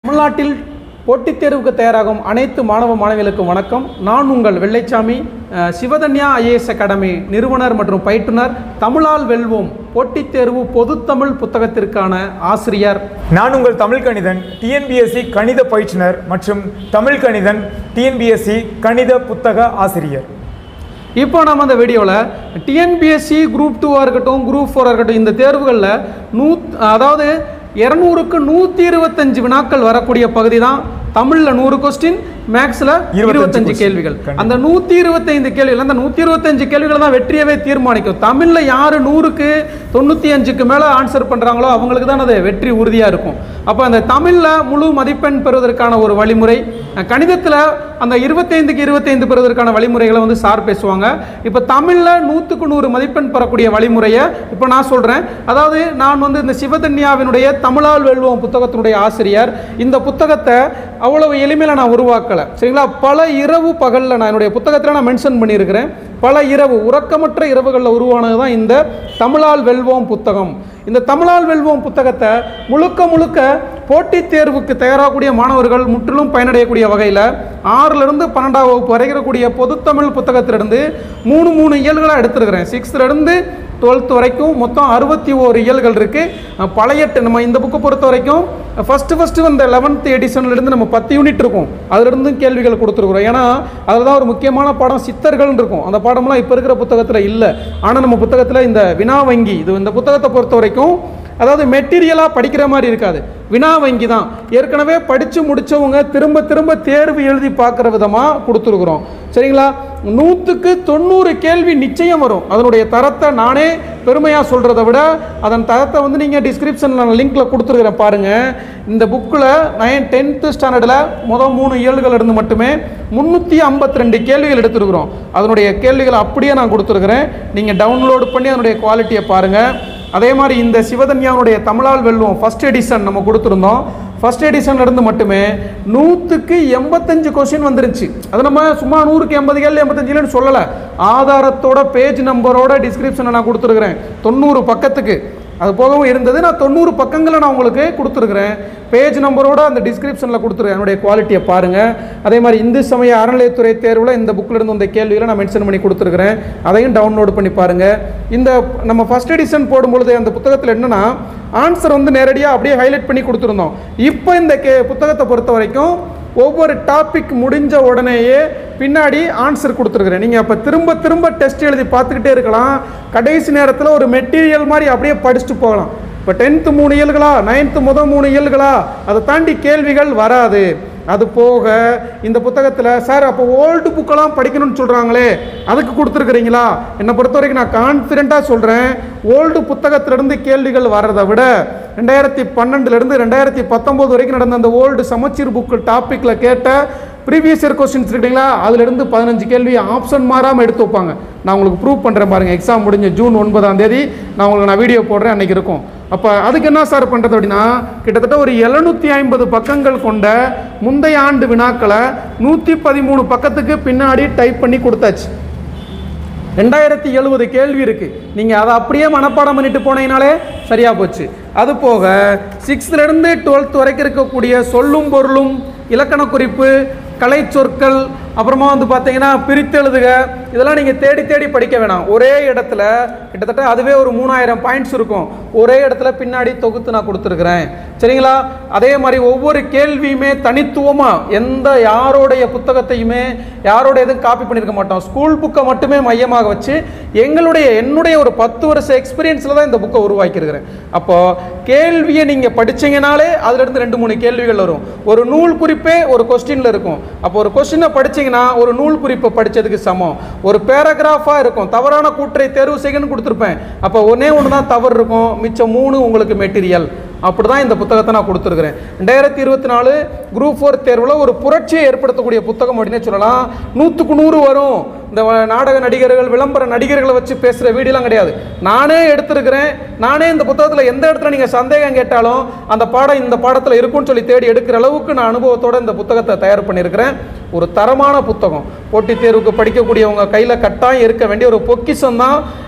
தமிழ்நாட்டில் போட்டித் தேர்வுக்கு தயாராகும் அனைத்து மாணவ மாணவிகளுக்கும் வணக்கம் நான் உங்கள் வெள்ளைச்சாமி அஹ், சிவதன்யா ஐஏஎஸ் அகாடமி நிறுவனர் மற்றும் பயிற்றுனர் தமிழால் வெல்வோம் போட்டித் தேர்வு பொதுத்தமிழ் புத்தகத்திற்கான ஆசிரியர் நான் உங்கள் தமிழ் கணிதன் டிஎன்பிஎஸ்சி கணித பயிற்றுனர் மற்றும் தமிழ் கணிதன் டிஎன்பிஎஸ்சி கணித புத்தக ஆசிரியர் இப்போ நம்ம அந்த வீடியோவில் டிஎன்பிஎஸ்சி குரூப் டூவாக இருக்கட்டும் குரூப் ஃபோராக இருக்கட்டும் இந்த தேர்வுகளில் நூ அதாவது இரநூறுக்கு நூற்றி இருபத்தஞ்சு வினாக்கள் வரக்கூடிய பகுதி தான் தமிழில் நூறு கொஸ்டின் மேக்ஸில் இருபத்தஞ்சு question. கேள்விகள் கண்டிப்பா. அந்த நூற்றி இருபத்தைந்து கேள்விகள் அந்த நூற்றி இருபத்தஞ்சு கேள்விகள் தான் வெற்றியவே தீர்மானிக்கும் தமிழில் யார் நூறுக்கு தொண்ணூற்றி அஞ்சுக்கு மேலே ஆன்சர் பண்ணுறாங்களோ அவங்களுக்கு தான் அது வெற்றி உறுதியாக இருக்கும் அப்போ அந்த தமிழில் முழு மதிப்பெண் பெறுவதற்கான ஒரு வழிமுறை கணிதத்தில் அந்த இருபத்தைந்துக்கு இருபத்தைந்து பெறுவதற்கான வழிமுறைகளை வந்து சார் பேசுவாங்க இப்போ தமிழில் நூற்றுக்கு நூறு மதிப்பெண் பெறக்கூடிய வழிமுறையை இப்போ நான் சொல்கிறேன் அதாவது நான் வந்து இந்த சிவதன்யாவினுடைய தமிழால் வெல்வோம் புத்தகத்தினுடைய ஆசிரியர் இந்த புத்தகத்தை அவ்வளவு எளிமையில் நான் உருவாக்கலை சரிங்களா பல இரவு பகலில் நான் என்னுடைய புத்தகத்தில் நான் மென்ஷன் பண்ணியிருக்கிறேன் பல இரவு உறக்கமற்ற இரவுகளில் உருவானது தான் இந்த தமிழால் வெல்வோம் புத்தகம் இந்த தமிழால் வெல்வோம் புத்தகத்தை முழுக்க முழுக்க போட்டித் தேர்வுக்கு தயாராகக்கூடிய மாணவர்கள் முற்றிலும் பயனடையக்கூடிய வகையில் ஆறிலிருந்து பன்னெண்டாம் வகுப்பு வரை இருக்கக்கூடிய பொதுத்தமிழ் புத்தகத்திலிருந்து மூணு மூணு இயல்களாக எடுத்திருக்கிறேன் சிக்ஸ்த்லேருந்து டுவெல்த் வரைக்கும் மொத்தம் அறுபத்தி ஓரு இயல்கள் இருக்குது பழைய te- நம்ம இந்த புக்கை பொறுத்த வரைக்கும் ஃபஸ்ட்டு ஃபஸ்ட்டு வந்த லெவன்த் எடிஷன்லேருந்து நம்ம பத்து யூனிட் இருக்கும் அதிலிருந்து கேள்விகள் கொடுத்துருக்குறோம் ஏன்னா அதில் தான் ஒரு முக்கியமான பாடம் சித்தர்கள்னு இருக்கும் அந்த பாடம்லாம் இப்போ இருக்கிற புத்தகத்தில் இல்லை ஆனால் நம்ம புத்தகத்தில் இந்த வினா வங்கி இது இந்த புத்தகத்தை பொறுத்த வரைக்கும் அதாவது மெட்டீரியலாக படிக்கிற மாதிரி இருக்காது வினா வங்கி தான் ஏற்கனவே படித்து முடித்தவங்க திரும்ப திரும்ப தேர்வு எழுதி பார்க்குற விதமாக கொடுத்துருக்குறோம் சரிங்களா நூற்றுக்கு தொண்ணூறு கேள்வி நிச்சயம் வரும் அதனுடைய தரத்தை நானே பெருமையாக சொல்கிறத விட அதன் தரத்தை வந்து நீங்கள் டிஸ்கிரிப்ஷனில் நான் லிங்க்கில் கொடுத்துருக்குறேன் பாருங்கள் இந்த புக்கில் நைன் டென்த்து ஸ்டாண்டர்டில் மொதல் மூணு இயல்கள் இருந்து மட்டுமே முந்நூற்றி ஐம்பத்தி ரெண்டு கேள்விகள் எடுத்துருக்குறோம் அதனுடைய கேள்விகளை அப்படியே நான் கொடுத்துருக்குறேன் நீங்கள் டவுன்லோட் பண்ணி அதனுடைய குவாலிட்டியை பாருங்கள் அதே மாதிரி இந்த சிவதன்யாவுடைய தமிழால் வெல்வோம் ஃபர்ஸ்ட் எடிஷன் நம்ம கொடுத்துருந்தோம் ஃபர்ஸ்ட் எடிஷன்ல இருந்து மட்டுமே நூற்றுக்கு எண்பத்தஞ்சு கொஸ்டின் வந்துருச்சு அது நம்ம சும்மா நூறுக்கு எண்பது கேள்வி எண்பத்தஞ்சுலன்னு சொல்லலை ஆதாரத்தோட பேஜ் நம்பரோட டிஸ்கிரிப்ஷனை நான் கொடுத்துருக்குறேன் தொண்ணூறு பக்கத்துக்கு அது போகவும் இருந்தது நான் தொண்ணூறு பக்கங்களை நான் உங்களுக்கு கொடுத்துருக்குறேன் பேஜ் நம்பரோட அந்த டிஸ்கிரிப்ஷனில் கொடுத்துருக்கேன் என்னுடைய குவாலிட்டியை பாருங்கள் அதே மாதிரி இந்து சமய அறநிலையத்துறை தேர்வில் இந்த புக்கில் இருந்து வந்த கேள்விகளை நான் மென்ஷன் பண்ணி கொடுத்துருக்குறேன் அதையும் டவுன்லோட் பண்ணி பாருங்கள் இந்த நம்ம ஃபர்ஸ்ட் எடிஷன் போடும்பொழுது அந்த புத்தகத்தில் என்னென்னா ஆன்சர் வந்து நேரடியாக அப்படியே ஹைலைட் பண்ணி கொடுத்துருந்தோம் இப்போ இந்த கே புத்தகத்தை பொறுத்த வரைக்கும் ஒவ்வொரு டாபிக் முடிஞ்ச உடனேயே பின்னாடி ஆன்சர் கொடுத்துருக்குறேன் நீங்கள் அப்போ திரும்ப திரும்ப டெஸ்ட் எழுதி பார்த்துக்கிட்டே இருக்கலாம் கடைசி நேரத்தில் ஒரு மெட்டீரியல் மாதிரி அப்படியே படிச்சுட்டு போகலாம் இப்போ டென்த்து மூணு இயல்களா நைன்த்து முதல் மூணு இயல்களா அதை தாண்டி கேள்விகள் வராது அது போக இந்த புத்தகத்தில் சார் அப்போ ஓல்டு புக்கெல்லாம் படிக்கணும்னு சொல்கிறாங்களே அதுக்கு கொடுத்துருக்குறீங்களா என்னை பொறுத்த வரைக்கும் நான் கான்ஃபிடென்ட்டாக சொல்கிறேன் ஓல்டு புத்தகத்திலிருந்து கேள்விகள் வர்றதை விட ரெண்டாயிரத்தி பன்னெண்டுலேருந்து ரெண்டாயிரத்தி பத்தொம்போது வரைக்கும் நடந்த அந்த ஓல்டு சமச்சீர் புக்கு டாப்பிக்கில் கேட்ட ப்ரீவியஸ் இயர் கொஸ்டின்ஸ் இருக்குங்களா அதுலேருந்து பதினஞ்சு கேள்வி ஆப்ஷன் மாறாமல் எடுத்து வைப்பாங்க நான் உங்களுக்கு ப்ரூவ் பண்ணுறேன் பாருங்கள் எக்ஸாம் முடிஞ்ச ஜூன் ஒன்பதாம் தேதி நான் உங்களுக்கு நான் வீடியோ போடுறேன் அன்றைக்கி இருக்கும் அப்போ அதுக்கு என்ன சார் பண்ணுறது அப்படின்னா கிட்டத்தட்ட ஒரு எழுநூற்றி ஐம்பது பக்கங்கள் கொண்ட முந்தைய ஆண்டு வினாக்களை நூற்றி பதிமூணு பக்கத்துக்கு பின்னாடி டைப் பண்ணி கொடுத்தாச்சு ரெண்டாயிரத்தி எழுபது கேள்வி இருக்கு நீங்கள் அதை அப்படியே மனப்பாடம் பண்ணிட்டு போனீங்கனாலே சரியாக போச்சு அது போக சிக்ஸ்த்லேருந்து டுவெல்த் வரைக்கும் இருக்கக்கூடிய சொல்லும் பொருளும் இலக்கண குறிப்பு கலை சொற்கள் அப்புறமா வந்து பார்த்தீங்கன்னா பிரித்தெழுதுக இதெல்லாம் நீங்கள் தேடி தேடி படிக்க வேணாம் ஒரே இடத்துல கிட்டத்தட்ட அதுவே ஒரு மூணாயிரம் பாயிண்ட்ஸ் இருக்கும் ஒரே இடத்துல பின்னாடி தொகுத்து நான் கொடுத்துருக்குறேன் சரிங்களா அதே மாதிரி ஒவ்வொரு கேள்வியுமே தனித்துவமாக எந்த யாரோடைய புத்தகத்தையுமே யாரோட எதுவும் காப்பி பண்ணியிருக்க மாட்டோம் ஸ்கூல் புக்கை மட்டுமே மையமாக வச்சு எங்களுடைய என்னுடைய ஒரு பத்து வருஷ எக்ஸ்பீரியன்ஸில் தான் இந்த புக்கை உருவாக்கியிருக்கிறேன் அப்போது கேள்வியை நீங்கள் படிச்சீங்கனாலே அதுலேருந்து ரெண்டு மூணு கேள்விகள் வரும் ஒரு நூல் குறிப்பே ஒரு கொஸ்டினில் இருக்கும் அப்போ ஒரு கொஸ்டினை படிச்சீங்கன்னா ஒரு நூல் குறிப்பை படித்ததுக்கு சமம் ஒரு பேராகிராஃபாக இருக்கும் தவறான கூற்றை தேர்வு செய்யணும்னு கொடுத்துருப்பேன் அப்போ ஒன்றே ஒன்று தான் தவறு இருக்கும் மிச்சம் மூணு உங்களுக்கு மெட்டீரியல் அப்படி தான் இந்த புத்தகத்தை நான் கொடுத்துருக்குறேன் ரெண்டாயிரத்தி இருபத்தி நாலு குரூப் ஃபோர் தேர்வில் ஒரு புரட்சியை ஏற்படுத்தக்கூடிய புத்தகம் அப்படின்னே சொல்லலாம் நூற்றுக்கு நூறு வரும் இந்த வ- நாடக நடிகர்கள் விளம்பர நடிகர்களை வச்சு பேசுகிற வீடியோலாம் கிடையாது நானே எடுத்திருக்கிறேன் நானே இந்த புத்தகத்தில் எந்த இடத்துல நீங்கள் சந்தேகம் கேட்டாலும் அந்த பாடம் இந்த பாடத்தில் இருக்கும்னு சொல்லி தேடி எடுக்கிற அளவுக்கு நான் அனுபவத்தோட இந்த புத்தகத்தை தயார் பண்ணியிருக்கிறேன் ஒரு தரமான புத்தகம் போட்டித் தேர்வுக்கு படிக்கக்கூடியவங்க கையில் கட்டாயம் இருக்க வேண்டிய ஒரு பொக்கிஷம் தான்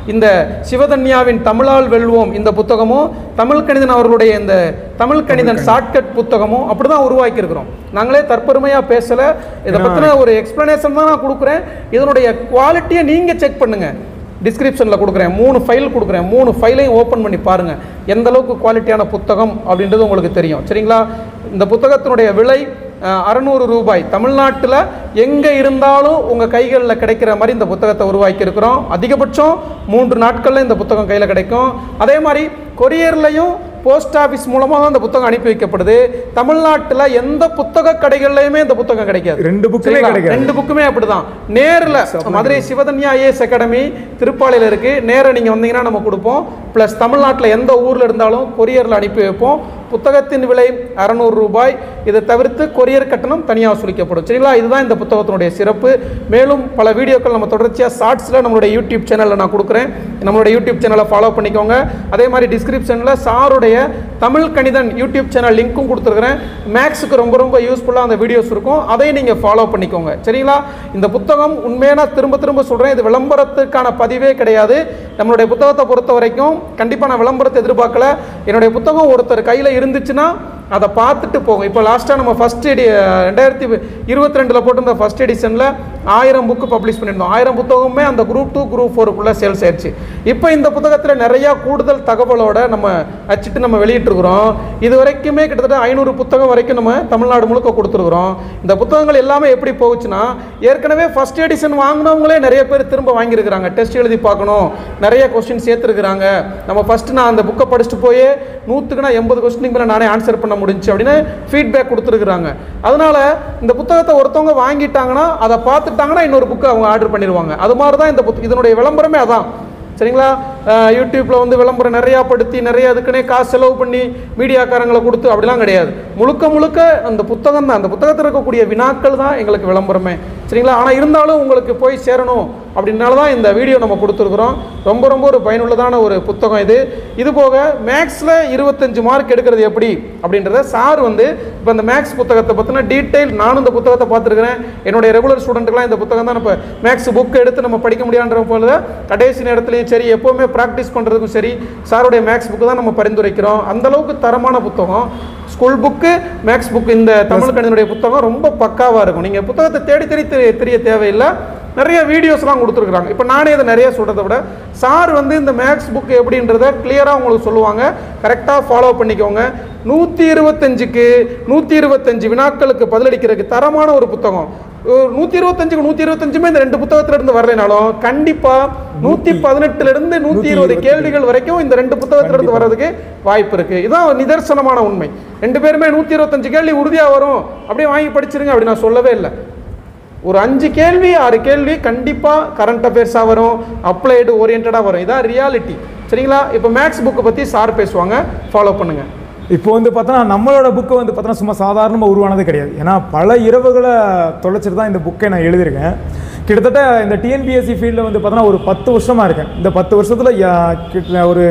இந்த சிவதன்யாவின் தமிழால் வெல்வோம் இந்த புத்தகமும் தமிழ் கணிதன் அவர்களுடைய இந்த தமிழ் கணிதன் ஷார்ட்கட் புத்தகமும் அப்படி தான் உருவாக்கியிருக்கிறோம் நாங்களே தற்பெருமையாக பேசலை இதை பற்றின ஒரு எக்ஸ்ப்ளனேஷன் தான் நான் கொடுக்குறேன் இதனுடைய குவாலிட்டியை நீங்கள் செக் பண்ணுங்கள் டிஸ்கிரிப்ஷனில் கொடுக்குறேன் மூணு ஃபைல் கொடுக்குறேன் மூணு ஃபைலையும் ஓப்பன் பண்ணி பாருங்கள் எந்த அளவுக்கு குவாலிட்டியான புத்தகம் அப்படின்றது உங்களுக்கு தெரியும் சரிங்களா இந்த புத்தகத்தினுடைய விலை அறநூறு ரூபாய் தமிழ்நாட்டில் எங்கே இருந்தாலும் உங்கள் கைகளில் கிடைக்கிற மாதிரி இந்த புத்தகத்தை உருவாக்கி இருக்கிறோம் அதிகபட்சம் மூன்று நாட்களில் இந்த புத்தகம் கையில் கிடைக்கும் அதே மாதிரி கொரியர்லையும் போஸ்ட் ஆஃபீஸ் மூலமாக தான் இந்த புத்தகம் அனுப்பி வைக்கப்படுது தமிழ்நாட்டில் எந்த புத்தக கடைகள்லையுமே இந்த புத்தகம் கிடைக்காது ரெண்டு புக்குமே சரிங்களா? கிடைக்காது. ரெண்டு புக்குமே அப்படிதான் நேரில் மதுரை சிவதன்யா ஐஏஎஸ் அகாடமி திருப்பாலையில் இருக்கு நேரா நீங்க வந்தீங்கன்னா நம்ம கொடுப்போம் ப்ளஸ் தமிழ்நாட்டில் எந்த ஊர்ல இருந்தாலும் கொரியரில் அனுப்பி வைப்போம் புத்தகத்தின் விலை அறநூறு ரூபாய் இதை தவிர்த்து கொரியர் கட்டணம் தனியாக வசூலிக்கப்படும் சரிங்களா இதுதான் இந்த புத்தகத்தினுடைய சிறப்பு மேலும் பல வீடியோக்கள் நம்ம தொடர்ச்சியாக ஷார்ட்ஸில் நம்மளுடைய யூடியூப் சேனலில் நான் கொடுக்குறேன் நம்மளுடைய யூடியூப் சேனலை ஃபாலோ பண்ணிக்கோங்க அதே மாதிரி டிஸ்கிரிப்ஷனில் சாருடைய தமிழ் கணிதன் யூடியூப் சேனல் லிங்க்கும் கொடுத்துருக்குறேன் மேக்ஸுக்கு ரொம்ப ரொம்ப யூஸ்ஃபுல்லாக அந்த வீடியோஸ் இருக்கும் அதையும் நீங்கள் ஃபாலோ பண்ணிக்கோங்க சரிங்களா இந்த புத்தகம் உண்மையாக நான் திரும்ப திரும்ப சொல்கிறேன் இது விளம்பரத்துக்கான பதிவே கிடையாது நம்மளுடைய புத்தகத்தை பொறுத்த வரைக்கும் கண்டிப்பாக நான் விளம்பரத்தை எதிர்பார்க்கல என்னுடைய புத்தகம் ஒருத்தர் கையில் இருந்துச்சுன்னா அதை பார்த்துட்டு போகும் இப்போ லாஸ்ட்டாக நம்ம ஃபஸ்ட் எடி ரெண்டாயிரத்தி இருபத்தி ரெண்டில் போட்டிருந்த ஃபஸ்ட் எடிஷனில் ஆயிரம் புக்கு பப்ளிஷ் பண்ணியிருந்தோம் ஆயிரம் புத்தகமே அந்த குரூப் டூ குரூப் ஃபோருக்குள்ளே சேல்ஸ் ஆயிடுச்சு இப்போ இந்த புத்தகத்தில் நிறையா கூடுதல் தகவலோட நம்ம அச்சிட்டு நம்ம வெளியிட்டிருக்கிறோம் இது வரைக்குமே கிட்டத்தட்ட ஐநூறு புத்தகம் வரைக்கும் நம்ம தமிழ்நாடு முழுக்க கொடுத்துருக்குறோம் இந்த புத்தகங்கள் எல்லாமே எப்படி போகுச்சுன்னா ஏற்கனவே ஃபஸ்ட் எடிஷன் வாங்கினவங்களே நிறைய பேர் திரும்ப வாங்கியிருக்கிறாங்க டெஸ்ட் எழுதி பார்க்கணும் நிறைய கொஸ்டின் சேர்த்துருக்குறாங்க நம்ம ஃபஸ்ட்டு நான் அந்த புக்கை படிச்சுட்டு போய் நூற்றுக்கு நான் எண்பது கொஸ்டினுக்கு மேலே நானே ஆன்சர் பண்ண முடிஞ்சு அப்படின்னு ஃபீட்பேக் கொடுத்துருக்குறாங்க அதனால இந்த புத்தகத்தை ஒருத்தவங்க வாங்கிட்டாங்கன்னா அதை பார்த்துட்டாங்கன்னா இன்னொரு புக்கை அவங்க ஆர்டர் பண்ணிடுவாங்க அது மாதிரி தான் இந்த புத் இதனுடைய விளம்பரமே அதான் சரிங்களா அஹ் யூடியூப்ல வந்து விளம்பரம் நிறையா படுத்தி நிறைய அதுக்குன்னே காசு செலவு பண்ணி மீடியாக்காரங்களை கொடுத்து அப்படிலாம் கிடையாது முழுக்க முழுக்க அந்த புத்தகம் தான் அந்த புத்தகத்தில் இருக்கக்கூடிய வினாக்கள் தான் எங்களுக்கு விளம்பரமே சரிங்களா ஆனால் இருந்தாலும் உங்களுக்கு போய் சேரணும் அப்படின்னால தான் இந்த வீடியோ நம்ம கொடுத்துருக்குறோம் ரொம்ப ரொம்ப ஒரு பயனுள்ளதான ஒரு புத்தகம் இது இது போக மேக்ஸில் இருபத்தஞ்சு மார்க் எடுக்கிறது எப்படி அப்படின்றத சார் வந்து இப்போ இந்த மேக்ஸ் புத்தகத்தை பற்றின டீட்டெயில் நானும் இந்த புத்தகத்தை பார்த்துருக்கிறேன் என்னுடைய ரெகுலர் ஸ்டூடெண்ட்டுக்கெலாம் இந்த புத்தகம் தான் இப்போ மேக்ஸ் புக் எடுத்து நம்ம படிக்க முடியான்ற போல கடைசி நேரத்துலையும் சரி எப்போவுமே ப்ராக்டிஸ் பண்ணுறதுக்கும் சரி சாருடைய மேக்ஸ் புக்கு தான் நம்ம பரிந்துரைக்கிறோம் அந்த அளவுக்கு தரமான புத்தகம் ஸ்கூல் புக்கு மேக்ஸ் புக் இந்த தமிழ் கணிதனுடைய புத்தகம் ரொம்ப பக்காவாக இருக்கும் நீங்கள் புத்தகத்தை தேடி தேடி தெரிய- தெரிய தேவையில்லை நிறைய வீடியோஸ்லாம் கொடுத்துருக்குறாங்க இப்போ நானே இதை நிறைய சொல்கிறத விட சார் வந்து இந்த மேக்ஸ் புக் எப்படின்றத கிளியராக உங்களுக்கு சொல்லுவாங்க கரெக்டாக ஃபாலோ பண்ணிக்கோங்க நூற்றி இருபத்தஞ்சுக்கு நூற்றி இருபத்தஞ்சு வினாக்களுக்கு பதிலளிக்கிறதுக்கு தரமான ஒரு புத்தகம் நூற்றி இருபத்தஞ்சுக்கு நூற்றி இருபத்தஞ்சுமே இந்த ரெண்டு புத்தகத்துல இருந்து வரலைனாலும் கண்டிப்பாக நூற்றி பதினெட்டுல இருந்து நூற்றி இருபது கேள்விகள் வரைக்கும் இந்த ரெண்டு புத்தகத்துல இருந்து வர்றதுக்கு வாய்ப்பு இருக்கு இதான் நிதர்சனமான உண்மை ரெண்டு பேருமே நூற்றி இருபத்தஞ்சு கேள்வி உறுதியாக வரும் அப்படியே வாங்கி படிச்சிருங்க அப்படி நான் சொல்லவே இல்லை ஒரு அஞ்சு கேள்வி ஆறு கேள்வி கண்டிப்பாக கரண்ட் அஃபேர்ஸாக வரும் அப்ளைடு ஓரியன்டாக வரும் இதான் ரியாலிட்டி சரிங்களா இப்போ மேக்ஸ் புக்கை பற்றி சார் பேசுவாங்க ஃபாலோ பண்ணுங்கள் இப்போ வந்து பார்த்தோன்னா நம்மளோட புக்கு வந்து பார்த்தோன்னா சும்மா சாதாரணமாக உருவானது கிடையாது ஏன்னா பல இரவுகளை தொலைச்சிட்டு தான் இந்த புக்கை நான் எழுதியிருக்கேன் கிட்டத்தட்ட இந்த டிஎன்பிஎஸ்சி ஃபீல்டில் வந்து பார்த்தோன்னா ஒரு பத்து வருஷமாக இருக்கேன் இந்த பத்து வருஷத்தில் ஒரு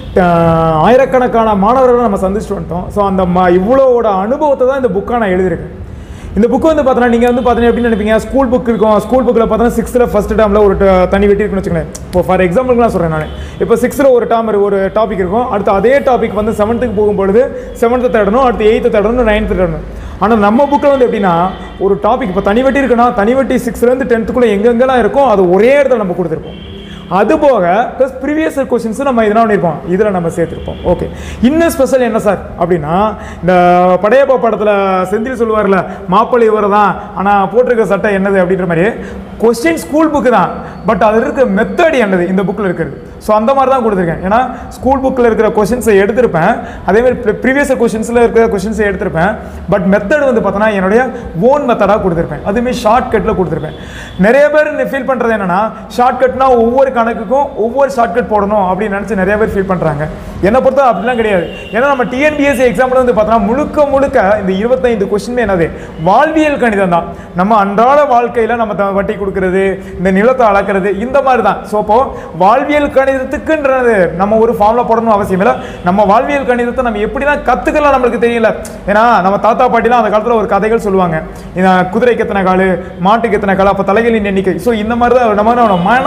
ஆஹ், ஆயிரக்கணக்கான மாணவர்களை நம்ம சந்திச்சுட்டு வந்துட்டோம் ஸோ அந்த ம இவ்வளோவோட அனுபவத்தை தான் இந்த புக்கை நான் எழுதியிருக்கேன் இந்த புக்கு வந்து பார்த்தோன்னா நீங்கள் வந்து பார்த்தீங்கன்னா எப்படி நினைப்பீங்க ஸ்கூல் புக் இருக்கும் ஸ்கூல் புக்கில் பார்த்தோன்னா சிக்ஸ்த்தில் ஃபஸ்ட் டேர்மில் ஒரு ட- தனி வெட்டி இருக்குன்னு வச்சுக்கோங்களேன் இப்போ ஃபார் எக்ஸாம்பிளுக்கு நான் சொல்கிறேன் நான் இப்போ சிக்ஸ்த்தில் ஒரு டேர்ம் ஒரு டாபிக் இருக்கும் அடுத்து அதே டாபிக் வந்து செவன்த்துக்கு போகும்பொழுது செவன்த்து தேடணும் அடுத்து எயித்து தேடணும் நைன்த்து தேடணும் ஆனால் நம்ம புக்கில் வந்து எப்படின்னா ஒரு டாபிக் இப்போ தனி வெட்டி இருக்குன்னா தனி வெட்டி சிக்ஸ்த்லேருந்து டென்த்துக்குள்ளே எங்கெங்கெல்லாம் இருக்கும் அது ஒரே இடத்துல நம்ம கொடுத்துருப்போம் அது போக ப்ளஸ் ப்ரீவியஸ் கொஷின்ஸ் நம்ம இதெல்லாம் பண்ணியிருப்போம் இதில் நம்ம சேர்த்துருப்போம் ஓகே இன்னும் ஸ்பெஷல் என்ன சார் அப்படின்னா இந்த படையப்பா படத்தில் செந்தில் சொல்லுவார்ல மாப்பிள்ளை இவர் தான் ஆனால் போட்டிருக்க சட்டை என்னது அப்படின்ற மாதிரி கொஸ்டின் ஸ்கூல் புக்கு தான் பட் அதில் இருக்க மெத்தட் என்னது இந்த புக்கில் இருக்கிறது ஸோ அந்த மாதிரி தான் கொடுத்துருக்கேன் ஏன்னா ஸ்கூல் புக்கில் இருக்கிற கொஷின்ஸை எடுத்திருப்பேன் அதேமாதிரி ப்ரீவியஸ் கொஷின்ஸில் இருக்கிற கொஷின்ஸை எடுத்திருப்பேன் பட் மெத்தட் வந்து பார்த்தோன்னா என்னுடைய ஓன் மெத்தடாக கொடுத்துருப்பேன் அதுவுமே ஷார்ட் கட்டில் கொடுத்துருப்பேன் நிறைய பேர் ஃபீல் பண்ணுறது என்னன்னா ஷார்ட் கட்னா ஒவ்வொரு கணக்குக்கும் ஒவ்வொரு ஷார்ட் கட் போடணும் அப்படின்னு நினச்சி நிறைய பேர் ஃபீல் பண்ணுறாங்க என்னை பொறுத்த அப்படிலாம் கிடையாது ஏன்னா நம்ம டிஎன்பிஎஸ்சி எக்ஸாம்பிள் வந்து பார்த்தோன்னா முழுக்க முழுக்க இந்த இருபத்தைந்து கொஸ்டின் என்னது வாழ்வியல் கணிதம் தான் நம்ம அன்றாட வாழ்க்கையில் நம்ம த- வட்டி கொடுக்கறது இந்த நிலத்தை அளக்கிறது இந்த மாதிரி தான் ஸோ அப்போ வாழ்வியல் கணிதத்துக்குன்றது நம்ம ஒரு ஃபார்முலா போடணும் அவசியம் இல்லை நம்ம வாழ்வியல் கணிதத்தை நம்ம எப்படி தான் கற்றுக்கலாம் நம்மளுக்கு தெரியல ஏன்னா நம்ம தாத்தா பாட்டிலாம் அந்த காலத்தில் ஒரு கதைகள் சொல்லுவாங்க இந்த குதிரைக்கு எத்தனை காலு மாட்டுக்கு எத்தனை காலு அப்போ தலைகளின் எண்ணிக்கை ஸோ இந்த மாதிரி தான் நம்ம என்ன பண்ணணும்? மன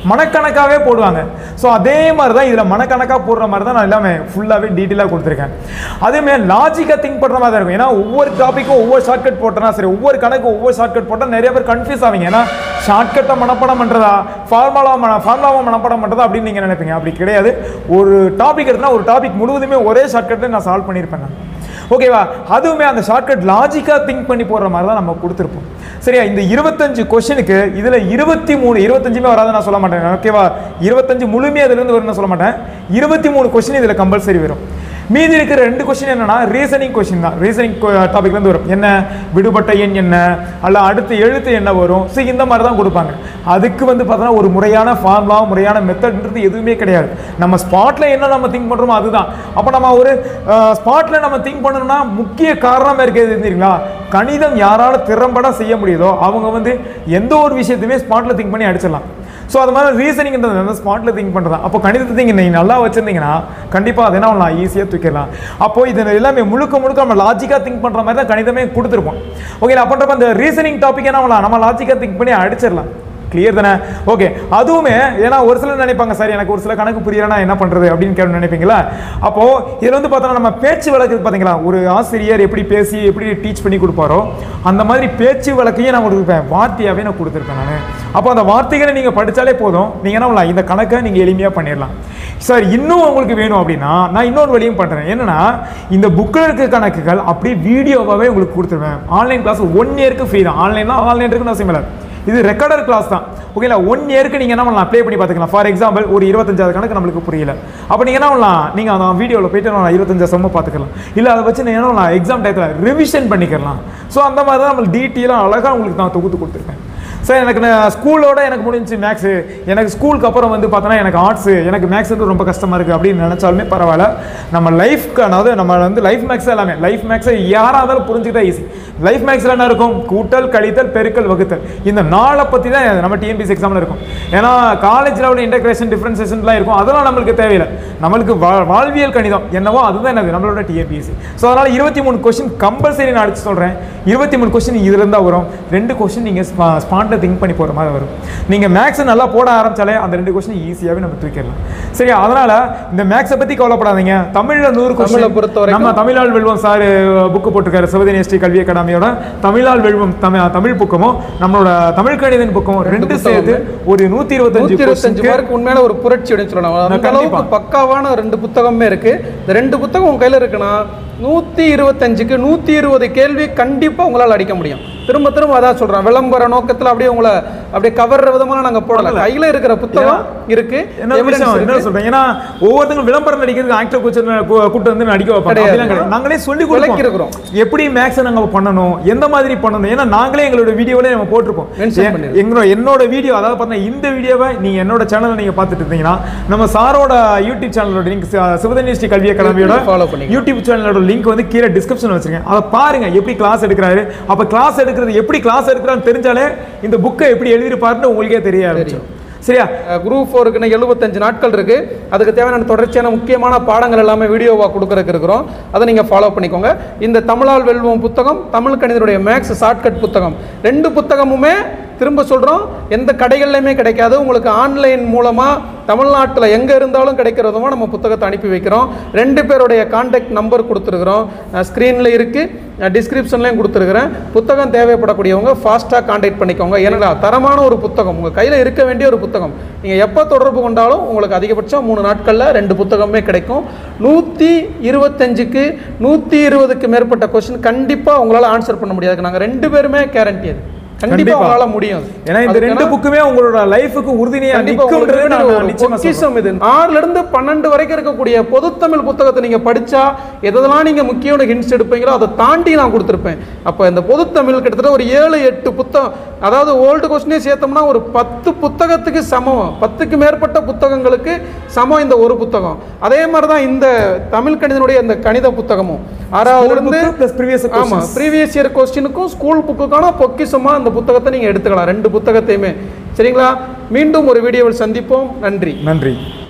மனக்கணக்காகவே போடுவாங்க ஸோ அதே மாதிரி தான் இதில் மனக்கணக்காக போடுற மாதிரி தான் நான் எல்லாமே ஃபுல்லாகவே டீட்டெயிலாக கொடுத்துருக்கேன் அதேமாதிரி லாஜிக்காக திங்க் பண்ணுற மாதிரி தான் இருக்கும் ஏன்னா ஒவ்வொரு டாப்பிக்கும் ஒவ்வொரு ஷார்ட்கட் போட்டோன்னா சரி ஒவ்வொரு கணக்கு ஒவ்வொரு ஷார்ட்கட் போட்டால் நிறைய பேர் கன்ஃபியூஸ் ஆவீங்க ஏன்னா ஷார்ட்கட்டை மனப்பாடம் பண்ணுறதா ஃபார்முலா மன ஃபார்முலாவை மனப்பாடம் பண்ணுறதா அப்படின்னு நீங்கள் நினைப்பீங்க அப்படி கிடையாது ஒரு டாபிக் எடுத்தனா ஒரு டாபிக் முழுவதுமே ஒரே ஷார்ட்கட்டில் நான் சால்வ் பண்ணியிருப்பேன் நான் ஓகேவா அதுவுமே அந்த ஷார்ட்கட் லாஜிக்காக திங்க் பண்ணி போடுற மாதிரி தான் நம்ம கொடுத்துருப்போம் சரியா இந்த இருபத்தஞ்சு கொஷனுக்கு இதில் இருபத்தி மூணு இருபத்தஞ்சுமே வராது நான் சொல்ல மாட்டேன் ஓகேவா இருபத்தஞ்சு முழுமையாக இதுலேருந்து வரும்னு சொல்ல மாட்டேன் இருபத்தி மூணு கொஷின் இதில் கம்பல்சரி வரும் மீதி இருக்கிற ரெண்டு கொஸ்டின் என்னன்னா ரீசனிங் கொஸ்டின் தான் ரீசனிங் டாபிக்ல இருந்து வரும் என்ன விடுபட்ட எண் என்ன அல்ல அடுத்த எழுத்து என்ன வரும் ஸோ இந்த மாதிரி தான் கொடுப்பாங்க அதுக்கு வந்து பார்த்தோன்னா ஒரு முறையான ஃபார்முலா முறையான மெத்தட்ன்றது எதுவுமே கிடையாது நம்ம ஸ்பாட்ல என்ன நம்ம திங்க் பண்றோமோ அதுதான் அப்போ நம்ம ஒரு ஸ்பாட்ல நம்ம திங்க் பண்ணணும்னா முக்கிய காரணம் இருக்கிறது தெரியுங்களா கணிதம் யாரால திறம்பட செய்ய முடியுதோ அவங்க வந்து எந்த ஒரு விஷயத்தையுமே ஸ்பாட்ல திங்க் பண்ணி அடிச்சிடலாம் ஸோ அது மாதிரி ரீசனிங்ன்றது வந்து ஸ்பாட்டில் திங்க் பண்ணுறது அப்போ கணிதத்தை திங்க் நீங்கள் நல்லா வச்சிருந்தீங்கன்னா கண்டிப்பாக அதை என்ன பண்ணலாம் ஈஸியாக தூக்கிடலாம் அப்போ இது எல்லாமே முழுக்க முழுக்க நம்ம லாஜிக்காக திங்க் பண்ணுற மாதிரி தான் கணிதமே கொடுத்துருப்போம் ஓகே அப்படின்றப்ப அந்த ரீசனிங் டாபிக் என்ன பண்ணலாம் நம்ம லாஜிக்காக திங்க் பண்ணி அடிச்சிடலாம் கிளியர் தானே ஓகே அதுவுமே ஏன்னா ஒரு சிலர் நினைப்பாங்க சார் எனக்கு ஒரு சில கணக்கு புரியலனா என்ன பண்றது அப்படின்னு கேட்டு நினைப்பீங்களா அப்போ இதுல வந்து பார்த்தோன்னா நம்ம பேச்சு வழக்கு இருக்கு பாத்தீங்களா ஒரு ஆசிரியர் எப்படி பேசி எப்படி டீச் பண்ணி கொடுப்பாரோ அந்த மாதிரி பேச்சு வழக்கையும் நான் கொடுப்பேன் வார்த்தையாவே நான் கொடுத்துருப்பேன் நான் அப்போ அந்த வார்த்தைகளை நீங்க படிச்சாலே போதும் நீங்க என்ன பண்ணலாம் இந்த கணக்கை நீங்க எளிமையா பண்ணிடலாம் சார் இன்னும் உங்களுக்கு வேணும் அப்படின்னா நான் இன்னொரு வழியும் பண்றேன் என்னன்னா இந்த புக்கில் இருக்க கணக்குகள் அப்படியே வீடியோவாகவே உங்களுக்கு கொடுத்துருவேன் ஆன்லைன் கிளாஸ் ஒன் இயருக்கு ஃப்ரீ தான் ஆன்லைன் தான் ஆன்லைன் இருக்குன்னு அவசியம் இல்லை இது ரெக்கார்டர் கிளாஸ் தான் ஓகேங்களா ஒன் இயருக்கு நீங்கள் என்ன பண்ணலாம் ப்ளே பண்ணி பார்த்துக்கலாம் ஃபார் எக்ஸாம்பிள் ஒரு இருபத்தஞ்சாவது கணக்கு நம்மளுக்கு புரியல அப்போ நீங்கள் என்ன பண்ணலாம் நீங்கள் அந்த வீடியோவில் போயிட்டு நான் இருபத்தஞ்சா செம்ம பார்த்துக்கலாம் இல்லை அதை வச்சு நீங்கள் என்ன பண்ணலாம் எக்ஸாம் டயத்தில் ரிவிஷன் பண்ணிக்கலாம் ஸோ அந்த மாதிரி தான் நம்ம டீட்டெயிலாக அழகாக உங்களுக்கு நான் தொகுத்து கொடுத்துருப்பேன் சார் எனக்கு நான் ஸ்கூலோட எனக்கு முடிஞ்சு மேக்ஸு எனக்கு ஸ்கூலுக்கு அப்புறம் வந்து பார்த்தோன்னா எனக்கு ஆர்ட்ஸு எனக்கு மேக்ஸ் வந்து ரொம்ப கஷ்டமாக இருக்குது அப்படின்னு நினச்சாலுமே பரவாயில்ல நம்ம லைஃப்க்கு அதாவது நம்ம வந்து லைஃப் மேக்ஸ் எல்லாமே லைஃப் மேக்ஸை யாராக இருந்தாலும் புரிஞ்சுக்கிட்டா ஈஸி லைஃப் மேக்ஸில் என்ன இருக்கும் கூட்டல் கழித்தல் பெருக்கல் வகுத்தல் இந்த நாளை பற்றி தான் நம்ம டிஎன்பிசி எக்ஸாமில் இருக்கும் ஏன்னா காலேஜ் லெவலில் இன்டகிரேஷன் டிஃப்ரென்சேஷன்லாம் இருக்கும் அதெல்லாம் நம்மளுக்கு தேவையில்லை நம்மளுக்கு வா- வாழ்வியல் கணிதம் என்னவோ அதுதான் என்னது நம்மளோட டிஎன்பிசி ஸோ அதனால் இருபத்தி மூணு கொஸ்டின் கம்பல்சரி நான் அடிச்சு சொல்கிறேன் இருபத்தி மூணு கொஸ்டின் இதுல இருந்தா வரும் ரெண்டு கொஸ்டின் நீங்கள் ஸ்பாட்டில் திங்க் பண்ணி போகிற மாதிரி வரும் நீங்கள் மேக்ஸ் நல்லா போட ஆரம்பிச்சாலே அந்த ரெண்டு கொஸ்டின் ஈஸியாகவே நம்ம தூக்கிடலாம் சரியா அதனால் இந்த மேக்ஸை பற்றி கவலைப்படாதீங்க தமிழில் நூறு தமிழை கொஸ்டின் பொறுத்த வரைக்கும் நம்ம தமிழால் வெல்வம் சார் புக்கு போட்டிருக்காரு சிவதினி எஸ்டி கல்வி அகாடமியோட தமிழால் வெல்வம் தமிழ் தமிழ் புக்கமும் நம்மளோட தமிழ் கணிதன் புக்கும் ரெண்டு புத்தகம் சேர்த்து ஒரு நூற்றி இருபத்தஞ்சு நூத்தி இருபத்தஞ்சு கொஸ்டின் மார்க் உண்மையான ஒரு புரட்சி அப்படின்னு சொல்லலாம் அந்த கண்டிப்பா. அளவுக்கு பக்காவான ரெண்டு புத்தகமே இருக்கு இந்த ரெண்டு புத்தகம் உங்க கையில இருக்குன்னா நூத்தி இருபத்தஞ்சுக்கு நூத்தி இருபது கேள்வி கண்டிப்பா உங்களால அடிக்க முடியும் திரும்ப திரும்ப அதான் சொல்றேன் விளம்பர நோக்கத்துல அப்படியே உங்களை அப்படியே கவர்ற விதமா நாங்க போடல கையில இருக்கிற புத்தகம் இருக்கு என்ன evidence விஷயம் என்ன இருக்கு. சொல்றேன் ஏன்னா ஒவ்வொருத்தங்க விளம்பரம் நடிக்கிறதுக்கு ஆக்டர் கோச் கூட்டு வந்து நடிக்க வைப்பாங்க கிடையாது. அப்படிலாம் கிடையாது. நாங்களே சொல்லி விளக்கி கொடுக்கிறோம் இருக்கிறோம். எப்படி மேக்ஸ் நாங்க பண்ணணும் எந்த மாதிரி பண்ணணும் ஏன்னா நாங்களே எங்களோட வீடியோவிலே நம்ம போட்டிருப்போம் Mention எ- பண்ணிருக்கோம். எங்களோட என்னோட வீடியோ அதாவது பார்த்தீங்கன்னா இந்த வீடியோவை நீங்க என்னோட சேனல்ல நீங்க பார்த்துட்டு இருந்தீங்கன்னா நம்ம சாரோட யூடியூப் சேனலோட லிங்க் சிவதனி ஸ்ரீ கல்வி அகாடமியோட Follow பண்ணிக்கோங்க. யூடியூப் சேனலோட லிங்க் வந்து கீழே டிஸ்கிரிப்ஷன் வச்சிருக்கேன் அதை பாருங்க எப்படி கிளாஸ் எடுக்கிறாரு அப்ப கிளாஸ் எடுக்கிறது எப்படி கிளாஸ் எடுக்கிறான்னு தெரிஞ்சாலே இந்த புக்கை எப்படி எழுதிருப்பாருன்னு உங்களுக்கே தெரிய ஆரம்பிச்சிடும் சரியா குரூப் ஃபோருக்குன்னு எழுபத்தஞ்சு நாட்கள் இருக்கு அதுக்கு தேவையான தொடர்ச்சியான முக்கியமான பாடங்கள் எல்லாமே வீடியோவாக கொடுக்கறதுக்கு இருக்கிறோம் அதை நீங்கள் ஃபாலோ பண்ணிக்கோங்க இந்த தமிழால் வெல்வோம் புத்தகம் தமிழ் கணிதனுடைய மேக்ஸ் ஷார்ட்கட் புத்தகம் ரெண்டு புத்தகமுமே திரும்ப சொல்கிறோம் எந்த கடைகள்லையுமே கிடைக்காது உங்களுக்கு ஆன்லைன் மூலமாக தமிழ்நாட்டில் எங்கே இருந்தாலும் கிடைக்கிறதுமா நம்ம புத்தகத்தை அனுப்பி வைக்கிறோம் ரெண்டு பேருடைய கான்டாக்ட் நம்பர் கொடுத்துருக்குறோம் ஸ்க்ரீனில் இருக்குது டிஸ்கிரிப்ஷன்லையும் கொடுத்துருக்குறேன் புத்தகம் தேவைப்படக்கூடியவங்க ஃபாஸ்ட்டாக கான்டாக்ட் பண்ணிக்கோங்க ஏன்னா தரமான ஒரு புத்தகம் உங்கள் கையில் இருக்க வேண்டிய ஒரு புத்தகம் நீங்கள் எப்போ தொடர்பு கொண்டாலும் உங்களுக்கு அதிகபட்சம் மூணு நாட்களில் ரெண்டு புத்தகமே கிடைக்கும் நூற்றி இருபத்தஞ்சுக்கு நூற்றி இருபதுக்கு மேற்பட்ட கொஸ்டின் கண்டிப்பாக உங்களால் ஆன்சர் பண்ண முடியாது நாங்கள் ரெண்டு பேருமே கேரண்டி அது கண்டிப்பாக கண்டிப்பா. உங்களால் முடியும் ஏன்னா இந்த ரெண்டு அதுக்கான- புக்குமே உங்களோட லைஃபுக்கு உறுதுணையா கண்டிப்பா நிக்கும்ன்றது உங்களுக்கு நான் ஒரு நிச்சயமா சொல்றேன். பொக்கிஷம் இது ஆறுல இருந்து பன்னெண்டு வரைக்கும் இருக்கக்கூடிய பொதுத்தமிழ் புத்தகத்தை நீங்க படிச்சா எதெல்லாம் நீங்க முக்கியமான ஹிண்ட்ஸ் எடுப்பீங்களோ அதை தாண்டி நான் கொடுத்துருப்பேன் அப்ப இந்த பொதுத்தமிழ் கிட்டத்தட்ட ஒரு ஏழு எட்டு புத்தகம் அதாவது ஓல்டு கொஸ்டினே சேர்த்தோம்னா ஒரு பத்து புத்தகத்துக்கு சமம் பத்துக்கு மேற்பட்ட புத்தகங்களுக்கு சமம் இந்த ஒரு புத்தகம் அதே மாதிரி தான் இந்த தமிழ் கணிதனுடைய இந்த கணித புத்தகமும் ஆறாவதுல இருந்து book plus previous ஆமா questions. ப்ரீவியஸ் இயர் கொஸ்டினுக்கும் ஸ்கூல் புக்குக்கான பொக்கிஷமா அந்த புத்தகத்தை நீங்க எடுத்துக்கலாம் ரெண்டு புத்தகத்தையுமே சரிங்களா மீண்டும் ஒரு வீடியோவில் சந்திப்போம் நன்றி நன்றி